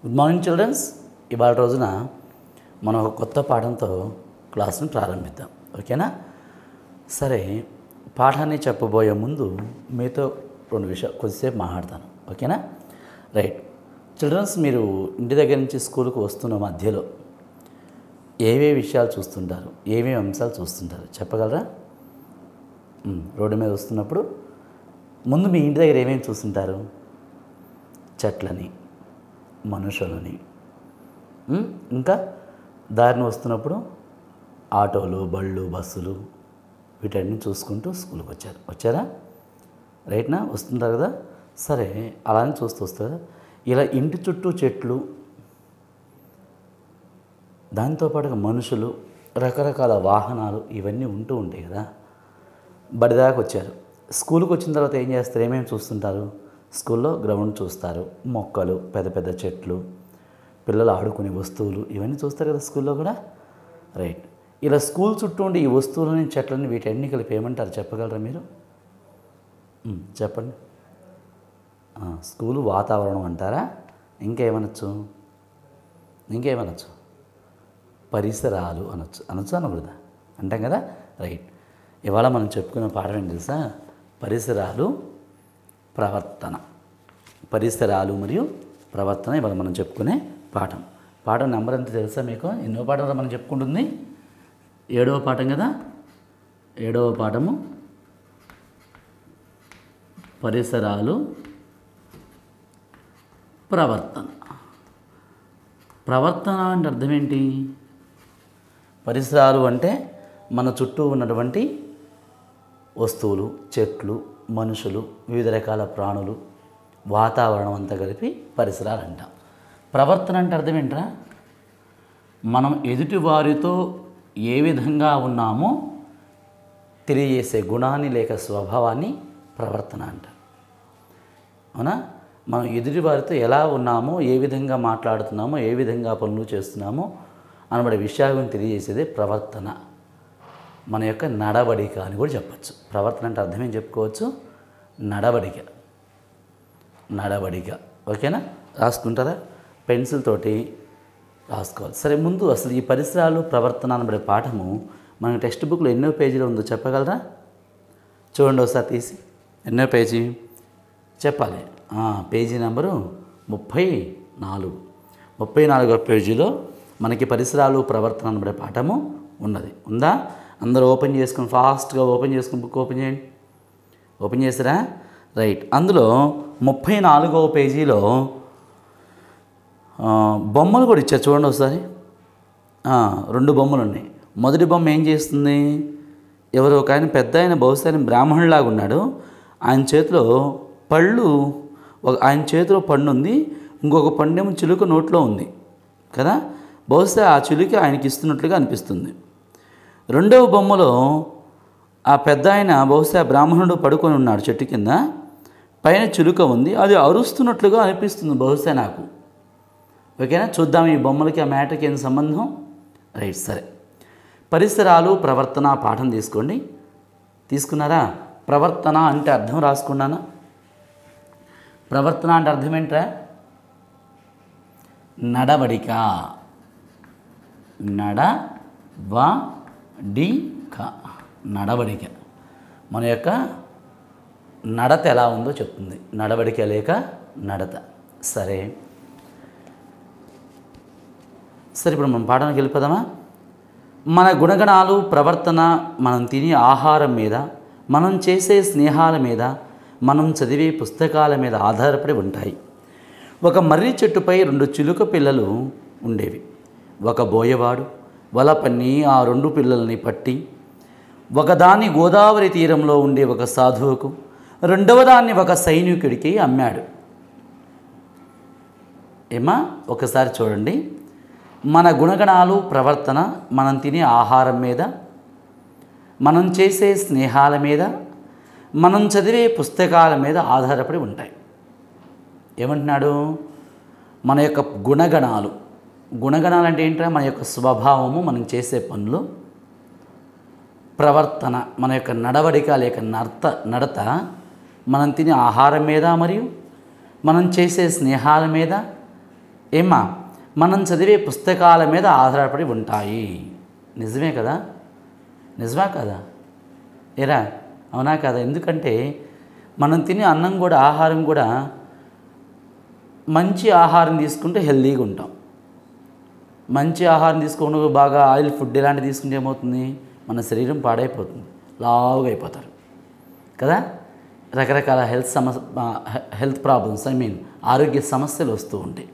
good morning children's ఇవాళ రోజున మనం ఒక కొత్త పాఠంతో క్లాస్ను ప్రారంభిద్దాం ఓకేనా సరే పాఠాన్ని చెప్పబోయే ముందు మీతో రెండు విషయాలు కొద్దిసేపు మాట్లాడతాను ఓకేనా రైట్ చిల్డ్రన్స్ మీరు ఇంటి దగ్గర నుంచి స్కూల్కి వస్తున్న మధ్యలో ఏవే విషయాలు చూస్తుంటారు ఏమేమి అంశాలు చూస్తుంటారు చెప్పగలరా ఉమ్, రోడ్డు మీద వస్తున్నప్పుడు ముందు మీ ఇంటి దగ్గర ఏమేమి చూస్తుంటారు చెట్లని మనుషులని ఉమ్, ఇంకా దారిని వస్తున్నప్పుడు ఆటోలు బళ్ళు బస్సులు వీటన్ని చూసుకుంటూ స్కూల్కి వచ్చారు వచ్చారా రైట్నా వస్తుంటారు కదా సరే అలానే చూస్తూ వస్తారు ఇలా ఇంటి చుట్టూ చెట్లు దాంతోపాటుగా మనుషులు రకరకాల వాహనాలు ఇవన్నీ ఉంటూ ఉంటాయి కదా బడిదాకా వచ్చారు స్కూల్కి వచ్చిన తర్వాత ఏం చేస్తారు ఏమేమి చూస్తుంటారు స్కూల్లో గ్రౌండ్ చూస్తారు మొక్కలు పెద్ద పెద్ద చెట్లు పిల్లలు ఆడుకునే వస్తువులు ఇవన్నీ చూస్తారు కదా స్కూల్లో కూడా రైట్ ఇలా స్కూల్ చుట్టూ ఉండే ఈ వస్తువులని చెట్లని వీటన్ని కలిపి ఏమంటారు చెప్పగలరా మీరు ఉమ్, చెప్పండి ఆ, స్కూలు వాతావరణం అంటారా ఇంకేమనొచ్చు ఇంకేమనొచ్చు పరిసరాలు అనొచ్చు అనొచ్చు అనకూడదా అంటాం కదా రైట్ ఇవాళ మనం చెప్పుకునే పాఠం ఏంటి తెలుసా పరిసరాలు ప్రవర్తన పరిసరాలు మరియు ప్రవర్తన ఇవాళ మనం చెప్పుకునే పాఠం పాఠం నెంబర్ ఎంత తెలుసా మీకు ఎన్నో పాఠం మనం చెప్పుకుంటుంది ఏడవ పాఠం కదా ఏడవ పాఠము పరిసరాలు ప్రవర్తన ప్రవర్తన అంటే అర్థం ఏంటి పరిసరాలు అంటే మన చుట్టూ ఉన్నటువంటి వస్తువులు చెట్లు మనుషులు వివిధ రకాల ప్రాణులు వాతావరణం అంతా కలిపి పరిసరాలు అంటాం ప్రవర్తన అంటే అర్థం ఏంట్రా మనం ఎదుటి వారితో ఏ విధంగా ఉన్నామో తెలియజేసే గుణాన్ని లేక స్వభావాన్ని ప్రవర్తన అంటారు అవునా మనం ఎదుటి వారితో ఎలా ఉన్నామో ఏ విధంగా మాట్లాడుతున్నామో ఏ విధంగా పనులు చేస్తున్నామో అనబడే విషయాలను తెలియజేసేదే ప్రవర్తన మన యొక్క నడవడిక అని కూడా చెప్పచ్చు ప్రవర్తన అంటే అర్థం ఏం చెప్పుకోవచ్చు నడవడిక నడవడిక ఓకేనా రాసుకుంటారా పెన్సిల్ తోటి రాసుకోవాలి సరే ముందు అసలు ఈ పరిసరాలు ప్రవర్తన అనబడే పాఠము మన టెక్స్ట్ బుక్లో ఎన్నో పేజీలో ఉందో చెప్పగలరా చూడండి ఒకసారి తీసి ఎన్నో పేజీ చెప్పాలి ఆ, పేజీ నెంబరు ముప్పై నాలుగు ముప్పై నాలుగో పేజీలో మనకి పరిసరాలు ప్రవర్తన అనబడే పాఠము ఉన్నది ఉందా అందరూ ఓపెన్ చేసుకుని ఫాస్ట్గా ఓపెన్ చేసుకుని బుక్ ఓపెన్ చేయండి ఓపెన్ చేసారా రైట్ అందులో ముప్పై నాలుగవ పేజీలో ఆ, బొమ్మలు కూడా ఇచ్చారు చూడండి ఒకసారి ఆ, రెండు బొమ్మలు ఉన్నాయి మొదటి బొమ్మ ఏం చేస్తుంది ఎవరో ఒక ఆయన పెద్ద ఆయన బహుశా ఆయన బ్రాహ్మణులాగా ఉన్నాడు ఆయన చేతిలో పళ్ళు ఒక ఆయన చేతిలో పండు ఉంది ఇంకొక పండేమో చిలుక నోట్లో ఉంది కదా బహుశా ఆ చిలుక ఆయనకి ఇస్తున్నట్లుగా అనిపిస్తుంది రెండవ బొమ్మలో ఆ పెద్ద ఆయన బహుశా బ్రాహ్మణుడు పడుకొని ఉన్నాడు చెట్టు కింద పైన చిలుక ఉంది అది అరుస్తున్నట్లుగా అనిపిస్తుంది బహుశా నాకు ఓకేనా చూద్దాం ఈ బొమ్మలకి ఆ మ్యాటర్కి ఏం సంబంధం రైట్ సరే పరిసరాలు ప్రవర్తన పాఠం తీసుకోండి తీసుకున్నారా ప్రవర్తన అంటే అర్థం రాసుకున్నానా ప్రవర్తన అంటే అర్థం ఏంట్రా నడవడిక నడవడిక నడవడిక మన యొక్క నడత ఎలా ఉందో చెప్తుంది నడవడిక లేక నడత సరే సరే ఇప్పుడు మనం పాఠానికి వెళ్ళిపోదామా మన గుణగణాలు ప్రవర్తన మనం తినే ఆహారం మీద మనం చేసే స్నేహాల మీద మనం చదివే పుస్తకాల మీద ఆధారపడి ఉంటాయి ఒక మర్రి చెట్టుపై రెండు చిలుక పిల్లలు ఉండేవి ఒక బోయవాడు వల పన్ని ఆ రెండు పిల్లల్ని పట్టి ఒకదాన్ని గోదావరి తీరంలో ఉండే ఒక సాధువుకు రెండవదాన్ని ఒక సైనికుడికి అమ్మాడు ఏమా ఒకసారి చూడండి మన గుణగణాలు ప్రవర్తన మనం తినే ఆహారం మీద మనం చేసే స్నేహాల మీద మనం చదివే పుస్తకాల మీద ఆధారపడి ఉంటాయి ఏమంటున్నాడు మన యొక్క గుణగణాలు గుణగణాలు అంటే ఏంటంటే మన యొక్క స్వభావము మనం చేసే పనులు ప్రవర్తన మన యొక్క నడవడిక లేక నడత నడత మనం తినే ఆహారం మీద మరియు మనం చేసే స్నేహాల మీద ఏమ్మా మనం చదివే పుస్తకాల మీద ఆధారపడి ఉంటాయి నిజమే కదా నిజమా కదా ఏరా అవునా కదా ఎందుకంటే మనం తినే అన్నం కూడా ఆహారం కూడా మంచి ఆహారం తీసుకుంటే హెల్తీగా ఉంటాం మంచి ఆహారం తీసుకోకుండా బాగా ఆయిల్ ఫుడ్ ఇలాంటివి తీసుకుంటే ఏమవుతుంది మన శరీరం పాడైపోతుంది లావుగా అయిపోతారు కదా రకరకాల హెల్త్ సమస్య హెల్త్ ప్రాబ్లమ్స్ ఐ మీన్ ఆరోగ్య సమస్యలు వస్తూ ఉంటాయి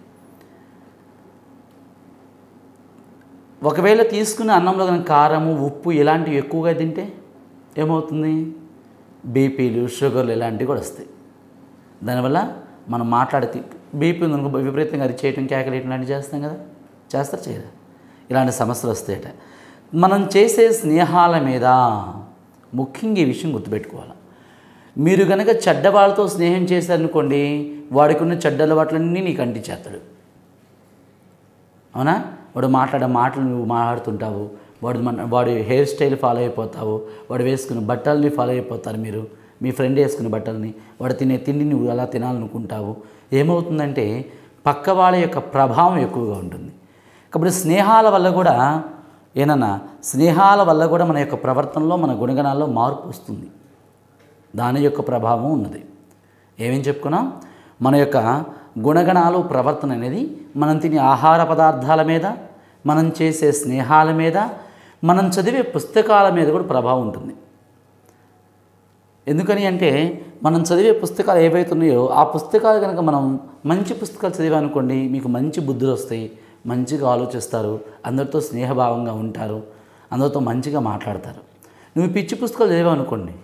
ఒకవేళ తీసుకున్న అన్నంలో కనుక కారము ఉప్పు ఇలాంటివి ఎక్కువగా తింటే ఏమవుతుంది బీపీలు షుగర్లు ఇలాంటివి కూడా వస్తాయి దానివల్ల మనం మాట్లాడితే బీపీ ఉందనుకో విపరీతంగా అది చేయటం కేకలేయటం లాంటివి చేస్తాం కదా చేస్తారు చేయరా ఇలాంటి సమస్యలు వస్తాయట మనం చేసే స్నేహాల మీద ముఖ్యంగా ఈ విషయం గుర్తుపెట్టుకోవాలి మీరు కనుక చెడ్డ వాళ్ళతో స్నేహం చేశారనుకోండి వాడికి ఉన్న చెడ్డ అలవాట్లన్నీ నీకు అంటించేస్తాడు అవునా వాడు మాట్లాడే మాటలు నువ్వు మాట్లాడుతుంటావు వాడు మన వాడి హెయిర్ స్టైల్ ఫాలో అయిపోతావు వాడు వేసుకున్న బట్టల్ని ఫాలో అయిపోతారు మీరు మీ ఫ్రెండ్ వేసుకున్న బట్టల్ని వాడు తినే తిండి నువ్వు అలా తినాలనుకుంటావు ఏమవుతుందంటే పక్క వాళ్ళ యొక్క ప్రభావం ఎక్కువగా ఉంటుంది కాబట్టి స్నేహాల వల్ల కూడా ఏనన్నా స్నేహాల వల్ల కూడా మన యొక్క ప్రవర్తనలో మన గుణగణాల్లో మార్పు వస్తుంది దాని యొక్క ప్రభావం ఉన్నది ఏమేం చెప్పుకున్నాం మన యొక్క గుణగణాలు ప్రవర్తన అనేది మనం తినే ఆహార పదార్థాల మీద మనం చేసే స్నేహాల మీద మనం చదివే పుస్తకాల మీద కూడా ప్రభావం ఉంటుంది ఎందుకని అంటే మనం చదివే పుస్తకాలు ఏవైతే ఉన్నాయో ఆ పుస్తకాలు కనుక మనం మంచి పుస్తకాలు చదివానుకోండి మీకు మంచి బుద్ధులు వస్తాయి మంచిగా ఆలోచిస్తారు అందరితో స్నేహభావంగా ఉంటారు అందరితో మంచిగా మాట్లాడతారు నువ్వు పిచ్చి పుస్తకాలు చదివానుకోండి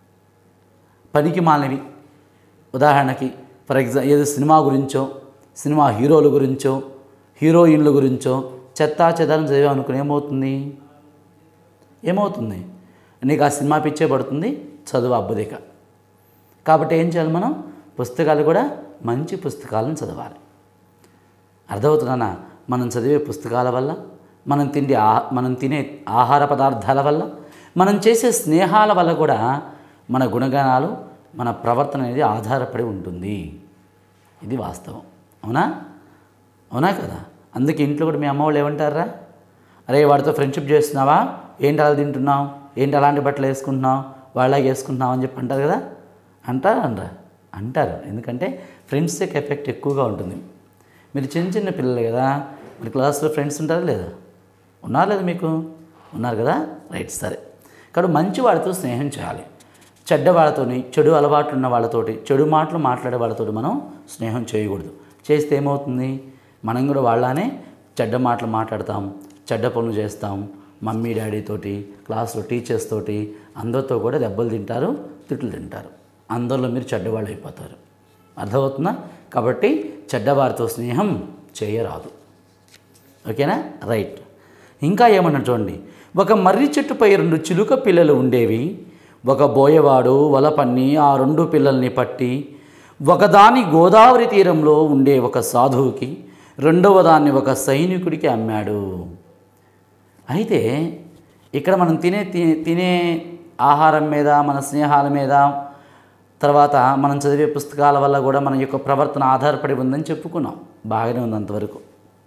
పనికి మాలినవి ఉదాహరణకి ఫర్ ఎగ్జాంపుల్ ఏదో సినిమా గురించో సినిమా హీరోల గురించో హీరోయిన్ల గురించో చెత్తా చెదారం చదివా అనుకుని ఏమవుతుంది ఏమవుతుంది నీకు ఆ సినిమా పిచ్చే పడుతుంది చదువు అబ్బదిక కాబట్టి ఏం చేయాలి మనం పుస్తకాలు కూడా మంచి పుస్తకాలను చదవాలి అర్థమవుతుందన్నా మనం చదివే పుస్తకాల వల్ల మనం తిండి ఆ మనం తినే ఆహార పదార్థాల వల్ల మనం చేసే స్నేహాల వల్ల కూడా మన గుణగణాలు మన ప్రవర్తన అనేది ఆధారపడి ఉంటుంది ఇది వాస్తవం అవునా అవునా కదా అందుకే ఇంట్లో కూడా మీ అమ్మ వాళ్ళు ఏమంటారా అరే వాడితో ఫ్రెండ్షిప్ చేస్తున్నావా ఏంటి అలా తింటున్నావు ఏంటి అలాంటి బట్టలు వేసుకుంటున్నావు వాళ్ళకి వేసుకుంటున్నావు అని చెప్పి అంటారు కదా అంటారా అనరా అంటారు ఎందుకంటే ఫ్రెండ్స్ యొక్క ఎఫెక్ట్ ఎక్కువగా ఉంటుంది మీరు చిన్న చిన్న పిల్లలు కదా మరి క్లాస్లో ఫ్రెండ్స్ ఉంటారా లేదా ఉన్నారు లేదా మీకు ఉన్నారు కదా రైట్ సరే కాబట్టి మంచి వాళ్ళతో స్నేహం చేయాలి చెడ్డ వాళ్ళతోని చెడు అలవాట్లు ఉన్న వాళ్ళతోటి చెడు మాటలు మాట్లాడే వాళ్ళతోటి మనం స్నేహం చేయకూడదు చేస్తే ఏమవుతుంది మనం కూడా వాళ్ళనే చెడ్డ మాటలు మాట్లాడతాం చెడ్డ పనులు చేస్తాం మమ్మీ డాడీ తోటి క్లాస్లో టీచర్స్ తోటి అందరితో కూడా దెబ్బలు తింటారు తిట్లు తింటారు అందరిలో మీరు చెడ్డవాళ్ళు అయిపోతారు అర్థమవుతుందా కాబట్టి చెడ్డవారితో స్నేహం చేయరాదు ఓకేనా రైట్ ఇంకా ఏమన్నా చూడండి ఒక మర్రి చెట్టుపై రెండు చిలుక పిల్లలు ఉండేవి ఒక బోయవాడు వల పన్ని ఆ రెండు పిల్లల్ని పట్టి ఒకదాని గోదావరి తీరంలో ఉండే ఒక సాధువుకి రెండవ దాన్ని ఒక సైనికుడికి అమ్మాడు అయితే ఇక్కడ మనం తినే తి- తినే ఆహారం మీద మన స్నేహాల మీద తర్వాత మనం చదివే పుస్తకాల వల్ల కూడా మన యొక్క ప్రవర్తన ఆధారపడి ఉందని చెప్పుకున్నాం బాగానే ఉంది అంతవరకు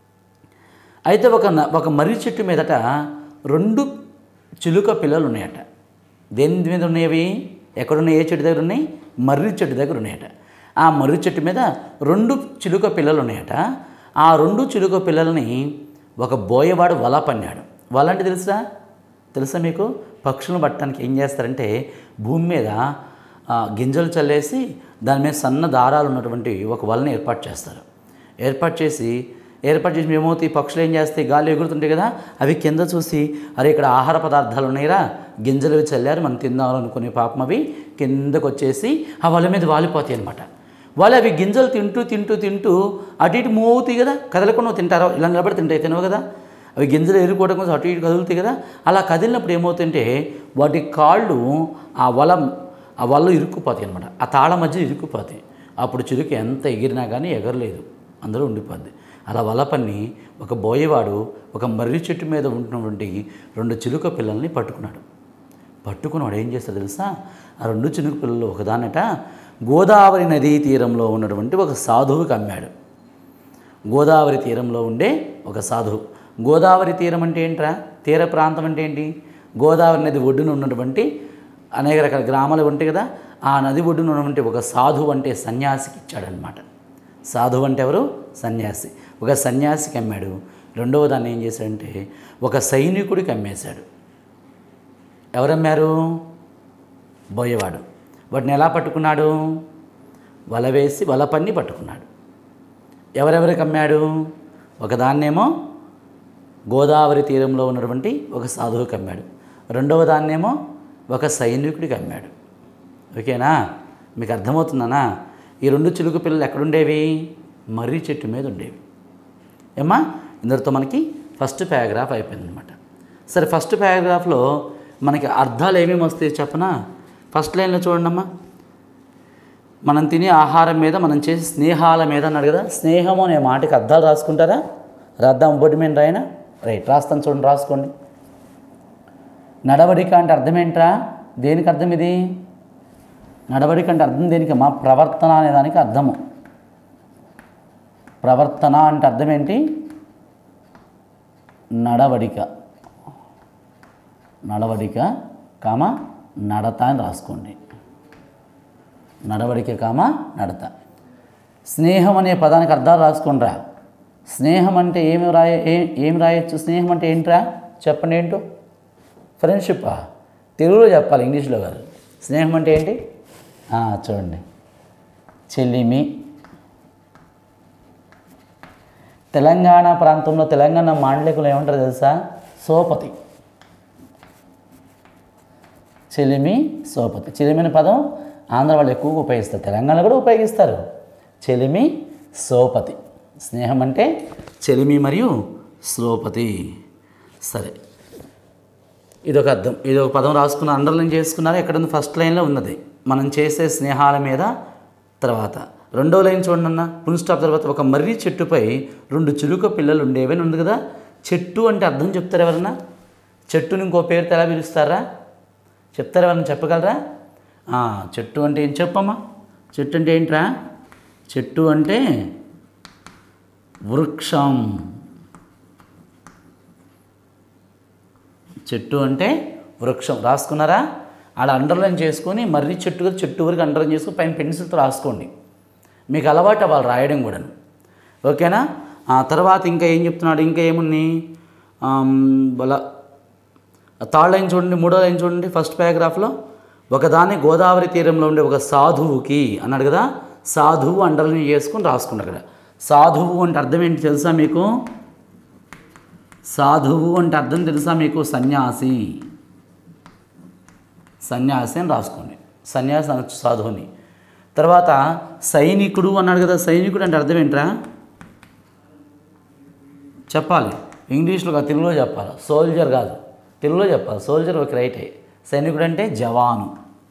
అయితే ఒక న- ఒక మర్రి చెట్టు మీదట రెండు చిలుక పిల్లలు ఉన్నాయట దేని మీద ఉన్నాయవి ఎక్కడున్నాయి ఏ చెట్టు దగ్గర ఉన్నాయి మర్రి చెట్టు దగ్గర ఉన్నాయట ఆ మర్రి చెట్టు మీద రెండు చిలుక పిల్లలు ఉన్నాయట ఆ రెండు చిలుక పిల్లల్ని ఒక బోయవాడు వల పన్నాడు వల అంటే తెలుసా తెలుసా మీకు పక్షులను పట్టడానికి ఏం చేస్తారంటే భూమి మీద ఆ, గింజలు చల్లేసి దాని మీద సన్న దారాలు ఉన్నటువంటి ఒక వలని ఏర్పాటు చేస్తారు ఏర్పాటు చేసి ఏర్పాటు చేసి ఏమవుతాయి పక్షులు ఏం చేస్తాయి గాలి ఎగురుతుంటాయి కదా అవి కింద చూసి అరే ఇక్కడ ఆహార పదార్థాలు ఉన్నాయిరా గింజలు అవి చల్లారు మనం తిందాం అనుకునే పాపం అవి కిందకు వచ్చేసి ఆ వల మీద వాలిపోతాయి అనమాట వాళ్ళు అవి గింజలు తింటూ తింటూ తింటూ అటు ఇటు మూవ్ అవుతాయి కదా కదలకుండా తింటారో ఇలా నిలబడి తింటాయి తినవు కదా అవి గింజలు ఎరుకోవడం కోసం అటు ఇటు కదులుతాయి కదా అలా కదిలినప్పుడు ఏమవుతుంటే వాటి కాళ్ళు ఆ వల ఆ వల్ల ఇరుక్కుపోతాయి అనమాట ఆ తాళ మధ్య ఇరుక్కుపోతాయి అప్పుడు చిలుక ఎంత ఎగిరినా కానీ ఎగరలేదు అందరూ ఉండిపోద్ది అలా వల పన్ని ఒక బోయవాడు ఒక మర్రి చెట్టు మీద ఉంటున్నటువంటి రెండు చిలుక పిల్లల్ని పట్టుకున్నాడు పట్టుకున్నాడు ఏం చేస్తాడు తెలుసా ఆ రెండు చినుక పిల్లలు ఒకదానట గోదావరి నదీ తీరంలో ఉన్నటువంటి ఒక సాధువుకి అమ్మాడు గోదావరి తీరంలో ఉండే ఒక సాధువు గోదావరి తీరం అంటే ఏంట్రా తీర ప్రాంతం అంటే ఏంటి గోదావరి నది ఒడ్డున ఉన్నటువంటి అనేక రకాల గ్రామాలు ఉంటాయి కదా ఆ నది ఒడ్డున ఉన్నటువంటి ఒక సాధువు అంటే సన్యాసికి ఇచ్చాడనమాట సాధువు అంటే ఎవరు సన్యాసి ఒక సన్యాసికి అమ్మాడు రెండవ దాన్ని ఏం చేశాడంటే ఒక సైనికుడికి అమ్మేశాడు ఎవరమ్మారు బోయేవాడు వాటిని ఎలా పట్టుకున్నాడు వల వేసి వల పన్ని పట్టుకున్నాడు ఎవరెవరికి అమ్మాడు ఒకదాన్నేమో గోదావరి తీరంలో ఉన్నటువంటి ఒక సాధువుకి అమ్మాడు రెండవ దాన్నేమో ఒక సైనికుడికి అమ్మాడు ఓకేనా మీకు అర్థమవుతుందనా ఈ రెండు చిలుక పిల్లలు ఎక్కడుండేవి మర్రి చెట్టు మీద ఉండేవి ఏమ్మా ఇందరితో మనకి ఫస్ట్ పారాగ్రాఫ్ అయిపోయిందనమాట సరే ఫస్ట్ పారాగ్రాఫ్లో మనకి అర్థాలు ఏమేమి వస్తాయి చెప్పనా ఫస్ట్ లైన్లో చూడండమ్మా మనం తినే ఆహారం మీద మనం చేసే స్నేహాల మీద అన్నాడు కదా స్నేహం అనే మాటకి అర్థాలు రాసుకుంటారా రాద్దాం బొడ్డు మీద రాయనా రైట్ రాస్తాను చూడండి రాసుకోండి నడవడిక అంటే అర్థం ఏంట్రా దేనికి అర్థం ఇది నడవడిక అంటే అర్థం దేనికి మా ప్రవర్తన అనే దానికి అర్థము ప్రవర్తన అంటే అర్థం ఏంటి నడవడిక నడవడిక కామ నడత అని రాసుకోండి నడవడిక కామ నడత స్నేహం అనే పదానికి అర్థాలు రాసుకుండ్రా స్నేహం అంటే ఏమి రాయ ఏ ఏం రాయొచ్చు స్నేహం అంటే ఏంట్రా చెప్పండి ఏంటో ఫ్రెండ్షిప్పా తెలుగులో చెప్పాలి ఇంగ్లీష్లో కాదు స్నేహం అంటే ఏంటి ఆ, చూడండి చెల్లిమి తెలంగాణ ప్రాంతంలో తెలంగాణ మాండలికులు ఏమంటారు తెలుసా సోపతి చెలిమి సోపతి చెలిమి అనే పదం ఆంధ్ర వాళ్ళు ఎక్కువగా ఉపయోగిస్తారు తెలంగాణలో కూడా ఉపయోగిస్తారు చెలిమి సోపతి స్నేహం అంటే చెలిమి మరియు స్లోపతి సరే ఇదొక అర్థం ఇది ఒక పదం రాసుకున్న అండర్లైన్ చేసుకున్నారు ఎక్కడ ఉంది ఫస్ట్ లైన్లో ఉన్నది మనం చేసే స్నేహాల మీద తర్వాత రెండో లైన్ చూడండి అన్న పుల్ స్టాప్ తర్వాత ఒక మర్రి చెట్టుపై రెండు చిలుక పిల్లలు ఉండేవని ఉంది కదా చెట్టు అంటే అర్థం చెప్తారు ఎవరన్నా చెట్టుని ఇంకో పేరుతో ఎలా పిలుస్తారా చెప్తారా ఎవరన్నా చెప్పగలరా ఆ, చెట్టు అంటే ఏం చెప్పమ్మా చెట్టు అంటే ఏంట్రా చెట్టు అంటే వృక్షం చెట్టు అంటే వృక్షం రాసుకున్నారా అలా అండర్లైన్ చేసుకొని మర్రి చెట్టు కదా చెట్టు వరకు అండర్లైన్ చేసుకొని పైన పెన్సిల్తో రాసుకోండి మీకు అలవాటు వాళ్ళు రాయడం కూడాను ఓకేనా ఆ తర్వాత ఇంకా ఏం చెప్తున్నాడు ఇంకా ఏముంది బల థర్డ్ లైన్ చూడండి మూడో లైన్ చూడండి ఫస్ట్ పారాగ్రాఫ్లో ఒకదాన్ని గోదావరి తీరంలో ఉండే ఒక సాధువుకి అన్నాడు కదా సాధువు అండర్లైన్ చేసుకొని రాసుకున్నాడు అక్కడ సాధువు అంటే అర్థం ఏంటి తెలుసా మీకు సాధువు అంటే అర్థం తెలుసా మీకు సన్యాసి సన్యాసి అని రాసుకోండి సన్యాసి అనొచ్చు సాధువుని తర్వాత సైనికుడు అన్నాడు కదా సైనికుడు అంటే అర్థం ఏంట్రా చెప్పాలి ఇంగ్లీష్లో కాదు తెలుగులో చెప్పాలి సోల్జర్ కాదు తెలుగులో చెప్పాలి సోల్జర్ ఒక రైటే సైనికుడు అంటే జవాను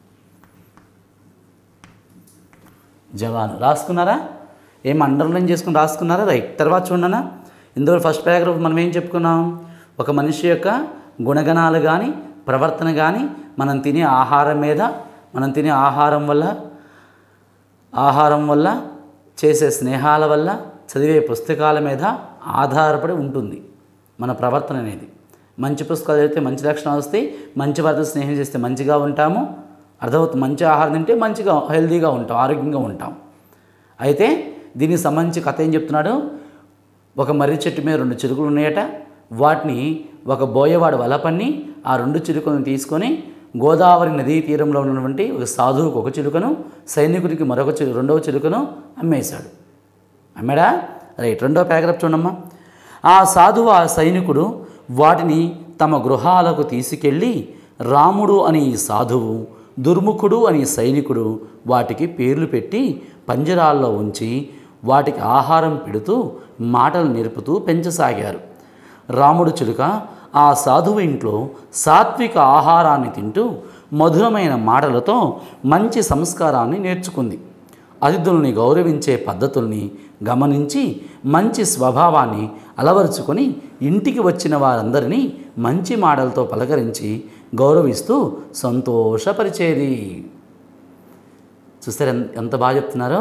జవాను రాసుకున్నారా ఏం అండర్లైన్ చేసుకుని రాసుకున్నారా రైట్ తర్వాత చూడనా ఇందులో ఫస్ట్ పారాగ్రాఫ్ మనం ఏం చెప్పుకున్నాం ఒక మనిషి యొక్క గుణగణాలు కానీ ప్రవర్తన కానీ మనం తినే ఆహారం మీద మనం తినే ఆహారం వల్ల ఆహారం వల్ల చేసే స్నేహాల వల్ల చదివే పుస్తకాల మీద ఆధారపడి ఉంటుంది మన ప్రవర్తన అనేది మంచి పుస్తకాలు చదివితే మంచి లక్షణాలు వస్తాయి మంచి వారితో స్నేహం చేస్తే మంచిగా ఉంటాము అర్థమవుతుంది మంచి ఆహారం తింటే మంచిగా హెల్తీగా ఉంటాం ఆరోగ్యంగా ఉంటాం అయితే దీనికి సంబంధించి కథ ఏం చెప్తున్నాడు ఒక మర్రి చెట్టు మీద రెండు చిలుకలు ఉన్నాయట వాటిని ఒక బోయవాడు వల పన్ని ఆ రెండు చిలుకలను తీసుకొని గోదావరి నదీ తీరంలో ఉన్నటువంటి ఒక సాధువుకు ఒక చిలుకను సైనికుడికి మరొక చిలు రెండవ చిలుకను అమ్మేశాడు అమ్మాడా రైట్ రెండో పారాగ్రాఫ్ చూడమ్మా ఆ సాధువు ఆ సైనికుడు వాటిని తమ గృహాలకు తీసుకెళ్ళి రాముడు అని ఈ సాధువు దుర్ముఖుడు అని ఈ సైనికుడు వాటికి పేర్లు పెట్టి పంజరాల్లో ఉంచి వాటికి ఆహారం పెడుతూ మాటలు నేర్పుతూ పెంచసాగారు రాముడు చిలుక ఆ సాధువు ఇంట్లో సాత్విక ఆహారాన్ని తింటూ మధురమైన మాటలతో మంచి సంస్కారాన్ని నేర్చుకుంది అతిథుల్ని గౌరవించే పద్ధతుల్ని గమనించి మంచి స్వభావాన్ని అలవరుచుకొని ఇంటికి వచ్చిన వారందరినీ మంచి మాటలతో పలకరించి గౌరవిస్తూ సంతోషపరిచేది చూస్తారు ఎంత ఎంత బాగా చెప్తున్నారో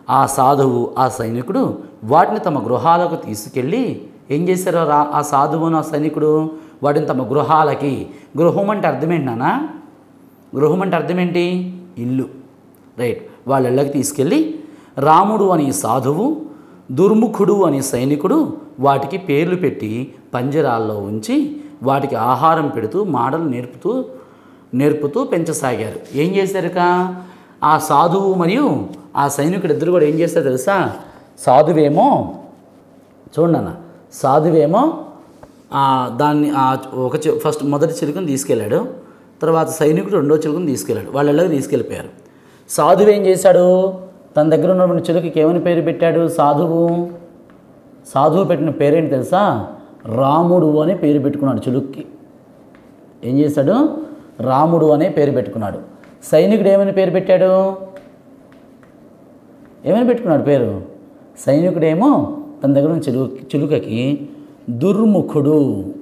ఆ సాధువు ఆ సైనికుడు వాటిని తమ గృహాలకు తీసుకెళ్ళి ఏం చేశారు రా ఆ సాధువును ఆ సైనికుడు వాటిని తమ గృహాలకి గృహం అంటే అర్థమేంటి నాన్న గృహం అంటే అర్థమేంటి ఇల్లు రైట్ వాళ్ళ ఇళ్ళకి తీసుకెళ్ళి రాముడు అనే సాధువు దుర్ముఖుడు అనే సైనికుడు వాటికి పేర్లు పెట్టి పంజరాల్లో ఉంచి వాటికి ఆహారం పెడుతూ మాటలు నేర్పుతూ నేర్పుతూ పెంచసాగారు ఏం చేశారుక ఆ సాధువు మరియు ఆ సైనికుడు ఇద్దరు కూడా ఏం చేస్తారో తెలుసా సాధువేమో చూడండి అన్న సాధువేమో ఆ, దాన్ని ఆ ఒక చి- ఫస్ట్ మొదటి చిలుకను తీసుకెళ్ళాడు తర్వాత సైనికుడు రెండో చిలుకను తీసుకెళ్ళాడు వాళ్ళ ఇళ్ళకి తీసుకెళ్ళిపోయారు సాధువు ఏం చేశాడు తన దగ్గర ఉన్నటువంటి చిలుకకి ఏమని పేరు పెట్టాడు సాధువు సాధువు పెట్టిన పేరేంటి తెలుసా రాముడు అని పేరు పెట్టుకున్నాడు చిలుక్కి ఏం చేశాడు రాముడు అనే పేరు పెట్టుకున్నాడు సైనికుడు ఏమని పేరు పెట్టాడు ఏమని పెట్టుకున్నాడు పేరు సైనికుడేమో తన దగ్గర ఉన్న చిలు చిలుకకి దుర్ముఖుడు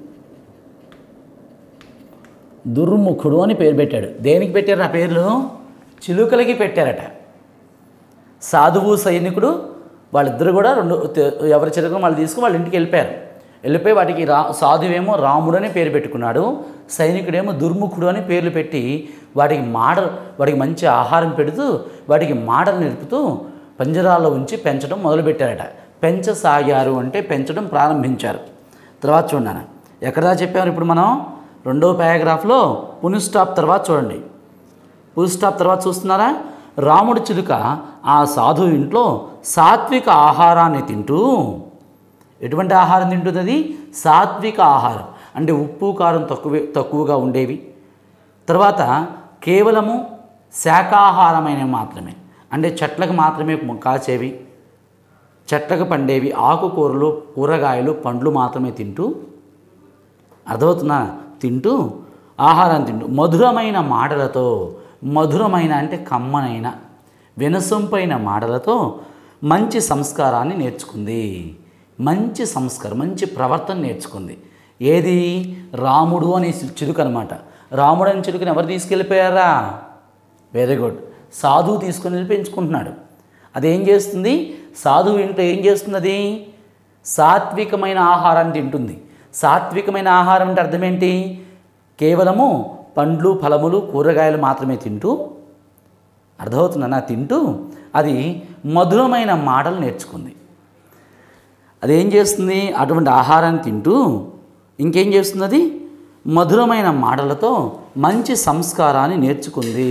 దుర్ముఖుడు అని పేరు పెట్టాడు దేనికి పెట్టారు ఆ పేర్లు చిలుకలకి పెట్టారట సాధువు సైనికుడు వాళ్ళిద్దరు కూడా రెండు తె- ఎవరి చిలుకను వాళ్ళు తీసుకుని వాళ్ళ ఇంటికి వెళ్ళిపోయారు వెళ్ళిపోయి వాటికి రా సాధువేమో రాముడు అని పేరు పెట్టుకున్నాడు సైనికుడేమో దుర్ముఖుడు అని పేర్లు పెట్టి వాటికి మాడ వాటికి మంచి ఆహారం పెడుతూ వాటికి మాటలు నేర్పుతూ పంజరాల్లో ఉంచి పెంచడం మొదలుపెట్టారట పెంచసాగారు అంటే పెంచడం ప్రారంభించారు తర్వాత చూడండి ఎక్కడ చెప్పారు ఇప్పుడు మనం రెండో పారాగ్రాఫ్లో పుని స్టాప్ తర్వాత చూడండి ఫుల్ స్టాప్ తర్వాత చూస్తున్నారా రాముడి చిలుక ఆ సాధువు ఇంట్లో సాత్విక ఆహారాన్ని తింటూ ఎటువంటి ఆహారం తింటుంది అది సాత్విక ఆహారం అంటే ఉప్పు కారం తక్కువ తక్కువగా ఉండేవి తర్వాత కేవలము శాకాహారమైన మాత్రమే అంటే చెట్లకు మాత్రమే కాచేవి చెట్లకు పండేవి ఆకుకూరలు కూరగాయలు పండ్లు మాత్రమే తింటూ అర్థమవుతుందా తింటూ ఆహారం తింటూ మధురమైన మాటలతో మధురమైన అంటే కమ్మనైన వినసొంపైన మాటలతో మంచి సంస్కారాన్ని నేర్చుకుంది మంచి సంస్కారం మంచి ప్రవర్తన నేర్చుకుంది ఏది రాముడు అనే చిలుక అనమాట రాముడు అనే చిలుకని ఎవరు తీసుకెళ్ళిపోయారా వెరీ గుడ్ సాధువు తీసుకొని వెళ్ళి పెంచుకుంటున్నాడు అదేం చేస్తుంది సాధువు ఇంట్లో ఏం చేస్తుంది అది సాత్వికమైన ఆహారాన్ని తింటుంది సాత్వికమైన ఆహారం అంటే అర్థం ఏంటి కేవలము పండ్లు ఫలములు కూరగాయలు మాత్రమే తింటూ అర్థమవుతుందన్నా తింటూ అది మధురమైన మాటలు నేర్చుకుంది అదేం చేస్తుంది అటువంటి ఆహారాన్ని తింటూ ఇంకేం చేస్తుంది అది మధురమైన మాటలతో మంచి సంస్కారాన్ని నేర్చుకుంది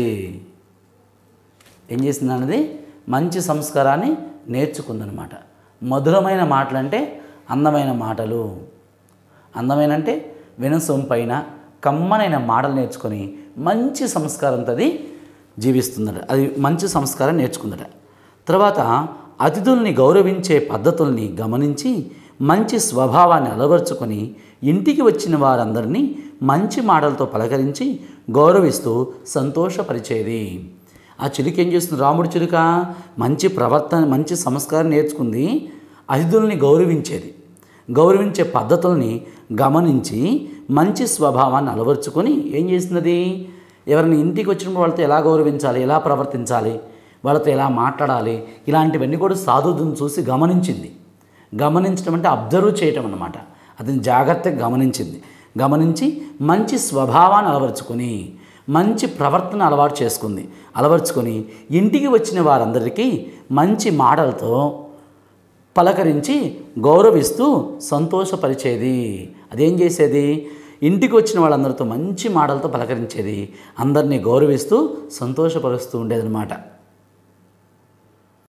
ఏం చేసింది అన్నది మంచి సంస్కారాన్ని నేర్చుకుందనమాట మధురమైన మాటలు అంటే అందమైన మాటలు అందమైన అంటే వినసొంపైన కమ్మనైన మాటలు నేర్చుకొని మంచి సంస్కారంతో అది జీవిస్తుందట అది మంచి సంస్కారం నేర్చుకుందట తర్వాత అతిథుల్ని గౌరవించే పద్ధతుల్ని గమనించి మంచి స్వభావాన్ని అలవర్చుకొని ఇంటికి వచ్చిన వారందరినీ మంచి మాటలతో పలకరించి గౌరవిస్తూ సంతోషపరిచేది ఆ చిలుక ఏం చేస్తుంది రాముడి చిలుక మంచి ప్రవర్తన మంచి సంస్కారం నేర్చుకుంది అతిథుల్ని గౌరవించేది గౌరవించే పద్ధతుల్ని గమనించి మంచి స్వభావాన్ని అలవర్చుకొని ఏం చేస్తున్నది ఎవరిని ఇంటికి వచ్చినప్పుడు వాళ్ళతో ఎలా గౌరవించాలి ఎలా ప్రవర్తించాలి వాళ్ళతో ఎలా మాట్లాడాలి ఇలాంటివన్నీ కూడా సాధువుని చూసి గమనించింది గమనించడం అంటే అబ్జర్వ్ చేయటం అన్నమాట అతని జాగ్రత్తగా గమనించింది గమనించి మంచి స్వభావాన్ని అలవర్చుకొని మంచి ప్రవర్తన అలవాటు చేసుకుంది అలవర్చుకొని ఇంటికి వచ్చిన వారందరికీ మంచి మాటలతో పలకరించి గౌరవిస్తూ సంతోషపరిచేది అదేం చేసేది ఇంటికి వచ్చిన వాళ్ళందరితో మంచి మాటలతో పలకరించేది అందరినీ గౌరవిస్తూ సంతోషపరుస్తూ ఉండేదన్నమాట